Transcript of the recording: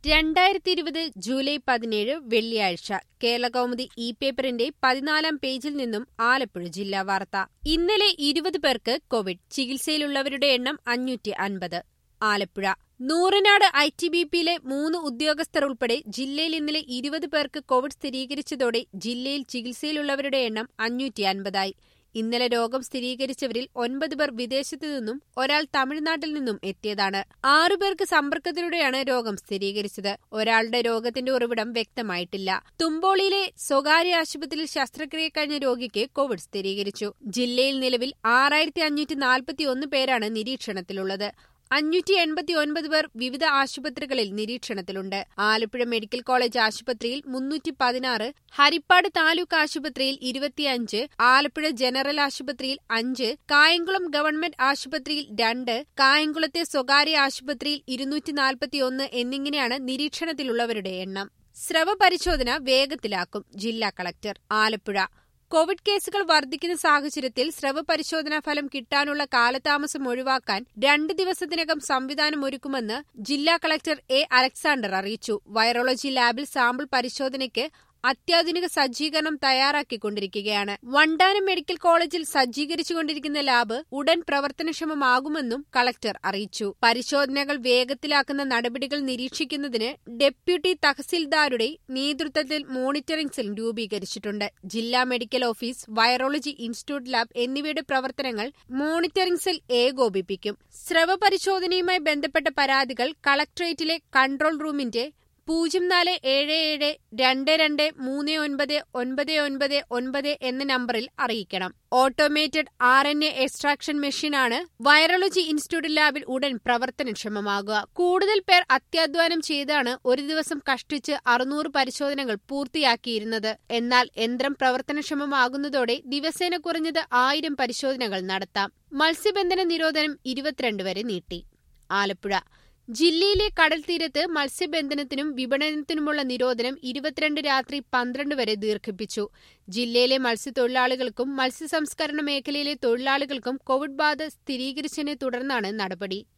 രണ്ടായിരത്തി ഇരുപത് ജൂലൈ പതിനേഴ് വെള്ളിയാഴ്ച കേരളകൗമുദി ഇ പേപ്പറിന്റെ പതിനാലാം പേജിൽ നിന്നും ആലപ്പുഴ ജില്ലാ വാർത്ത ഇന്നലെ ഇരുപത് പേർക്ക് കോവിഡ് ചികിത്സയിലുള്ളവരുടെ എണ്ണം അഞ്ഞൂറ്റി അൻപത് Alappuzha Nooranad I T B പിയിലെ മൂന്ന് ഉദ്യോഗസ്ഥർ ഉൾപ്പെടെ ജില്ലയിൽ ഇന്നലെ ഇരുപത് പേർക്ക് കോവിഡ് സ്ഥിരീകരിച്ചതോടെ ജില്ലയിൽ ചികിത്സയിലുള്ളവരുടെ എണ്ണം അഞ്ഞൂറ്റി അൻപതായി ഇന്നലെ രോഗം സ്ഥിരീകരിച്ചവരിൽ ഒൻപത് പേർ വിദേശത്തു നിന്നും ഒരാൾ തമിഴ്നാട്ടിൽ നിന്നും എത്തിയതാണ് ആറുപേർക്ക് സമ്പർക്കത്തിലൂടെയാണ് രോഗം സ്ഥിരീകരിച്ചത് ഒരാളുടെ രോഗത്തിന്റെ ഉറവിടം വ്യക്തമായിട്ടില്ല തുമ്പോളിയിലെ സ്വകാര്യ ആശുപത്രിയിൽ ശസ്ത്രക്രിയ കഴിഞ്ഞ രോഗിക്ക് കോവിഡ് സ്ഥിരീകരിച്ചു ജില്ലയിൽ നിലവിൽ ആറായിരത്തി അഞ്ഞൂറ്റി നാൽപ്പത്തിയൊന്ന് പേരാണ് നിരീക്ഷണത്തിലുള്ളത് അഞ്ഞൂറ്റി എൺപത്തി ഒൻപത് പേർ വിവിധ ആശുപത്രികളിൽ നിരീക്ഷണത്തിലുണ്ട് ആലപ്പുഴ മെഡിക്കൽ കോളേജ് ആശുപത്രിയിൽ മുന്നൂറ്റി പതിനാറ് ഹരിപ്പാട് താലൂക്ക് ആശുപത്രിയിൽ ഇരുപത്തിയഞ്ച് ആലപ്പുഴ ജനറൽ ആശുപത്രിയിൽ അഞ്ച് കായംകുളം ഗവൺമെന്റ് ആശുപത്രിയിൽ രണ്ട് കായംകുളത്തെ സ്വകാര്യ ആശുപത്രിയിൽ ഇരുന്നൂറ്റി നാൽപ്പത്തിയൊന്ന് എന്നിങ്ങനെയാണ് നിരീക്ഷണത്തിലുള്ളവരുടെ എണ്ണം സ്രവ പരിശോധന വേഗത്തിലാക്കും ജില്ലാ കളക്ടർ ആലപ്പുഴ കോവിഡ് കേസുകൾ വർദ്ധിക്കുന്ന സാഹചര്യത്തിൽ സ്രവ പരിശോധനാ ഫലം കിട്ടാനുള്ള കാലതാമസം ഒഴിവാക്കാൻ രണ്ട് ദിവസത്തിനകം സംവിധാനം ഒരുക്കുമെന്ന് ജില്ലാ കളക്ടർ എ അലക്സാണ്ടർ അറിയിച്ചു വൈറോളജി ലാബിൽ സാമ്പിൾ പരിശോധനയ്ക്ക് അത്യാധുനിക സജ്ജീകരണം തയ്യാറാക്കിക്കൊണ്ടിരിക്കുകയാണ് വണ്ടാനം മെഡിക്കൽ കോളേജിൽ സജ്ജീകരിച്ചുകൊണ്ടിരിക്കുന്ന ലാബ് ഉടൻ പ്രവർത്തനക്ഷമമാകുമെന്നും കളക്ടർ അറിയിച്ചു പരിശോധനകൾ വേഗത്തിലാക്കുന്ന നടപടികൾ നിരീക്ഷിക്കുന്നതിന് ഡെപ്യൂട്ടി തഹസിൽദാരുടെ നേതൃത്വത്തിൽ മോണിറ്ററിംഗ് സെൽ രൂപീകരിച്ചിട്ടുണ്ട് ജില്ലാ medical office virology institute lab എന്നിവയുടെ പ്രവർത്തനങ്ങൾ മോണിറ്ററിംഗ് സെൽ ഏകോപിപ്പിക്കും സ്രവ പരിശോധനയുമായി ബന്ധപ്പെട്ട പരാതികൾ കളക്ടറേറ്റിലെ കൺട്രോൾ റൂമിന്റെ പൂജ്യം നാല് ഏഴ് ഏഴ് രണ്ട് രണ്ട് മൂന്ന് ഒൻപത് ഒൻപത് ഒൻപത് ഒൻപത് എന്ന നമ്പറിൽ അറിയിക്കണം automated R N A extraction മെഷീനാണ് വൈറോളജി ഇൻസ്റ്റിറ്റ്യൂട്ട് ലാബിൽ ഉടൻ പ്രവർത്തനക്ഷമമാകുക കൂടുതൽ പേർ അത്യാധ്വാനം ചെയ്താണ് ഒരു ദിവസം കഷ്ടിച്ച് അറുന്നൂറ് പരിശോധനകൾ പൂർത്തിയാക്കിയിരുന്നത് എന്നാൽ യന്ത്രം പ്രവർത്തനക്ഷമമാകുന്നതോടെ ദിവസേന കുറഞ്ഞത് ആയിരം പരിശോധനകൾ നടത്താം മത്സ്യബന്ധന നിരോധനം ഇരുപത്തിരണ്ട് വരെ നീട്ടി ആലപ്പുഴ ജില്ലയിലെ കടൽ തീരത്ത് മത്സ്യബന്ധനത്തിനും വിപണനത്തിനുമുള്ള നിരോധനം ഇരുപത്തിരണ്ട് രാത്രി പന്ത്രണ്ട് വരെ ദീർഘിപ്പിച്ചു ജില്ലയിലെ മത്സ്യത്തൊഴിലാളികൾക്കും മത്സ്യസംസ്കരണ മേഖലയിലെ തൊഴിലാളികൾക്കും കോവിഡ് ബാധ സ്ഥിരീകരിച്ചതിനെ തുടർന്നാണ് നടപടി